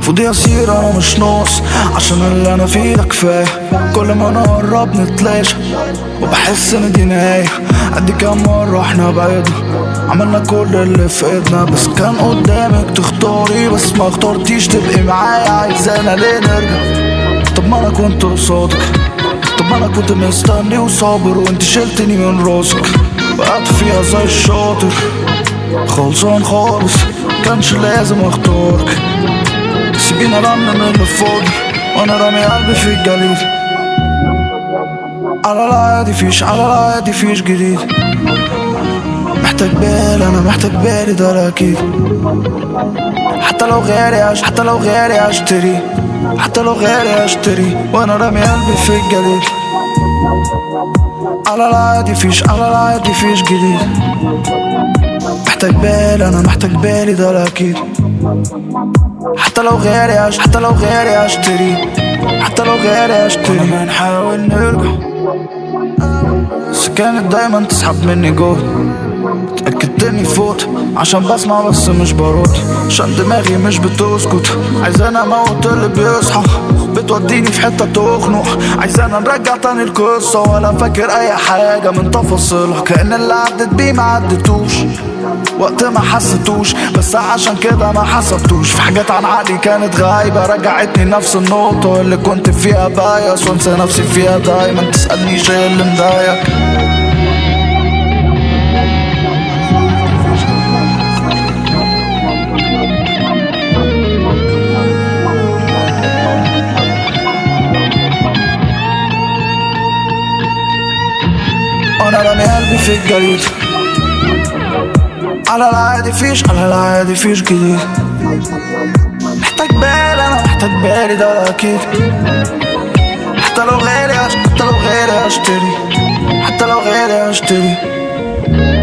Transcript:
فضي اصير انا مش ناقص عشان اللي انا فيه ده كفايه كل ما نقرب نتلاشى وبحس ان دي نهايه قد كام مره احنا بعدنا عملنا كل اللي في ايدنا بس كان قدامك تختاري بس ما اخترتيش تبقي معايا عايزانا ليه نرجع طب ما انا كنت قصادك طب ما انا كنت مستني وصابر وانت شلتني من راسك وقعت فيها زي الشاطر خلصان خالص كانش لازم اختارك سيبينا لمنا من اللي فاضي وانا رامي قلبي في الجليد على العادي فيش على العادي فيش جديد محتاج بالي انا محتاج بالي ده اكيد حتى لو غالي عش حتى لو غالي اشتري حتى لو غالي اشتري وانا رامي قلبي في الجليد على العادي فيش على العادي فيش جديد محتاج بالي انا محتاج بالي ده اكيد حتى لو غالي عش حتى لو غالي اشتري حتى لو غالي اشتري ما نحاول نرجع بس كانت دايما تسحب مني جهد اتأكدت اني فوت عشان بسمع بس مش برد عشان دماغي مش بتسكت عايزانا اموت اللي بيصحى بتوديني في حتة تخنق عايزانا نرجع تاني القصة ولا فاكر اي حاجة من تفاصيلها كأن اللي عدت بيه ما عدتوش وقت ما حسيتوش بس عشان كده ما حسبتوش في حاجات عن عقلي كانت غايبة رجعتني نفس النقطة اللي كنت فيها بايس وانسى نفسي فيها دايما تسألنيش ايه اللي مضايق وانا رامي قلبي في الجليد على العادي فيش على العادي فيش جديد محتاج بالي انا محتاج بالي ده اكيد حتى لو غالي أش... حتى لو غالي اشتري حتى لو غالي اشتري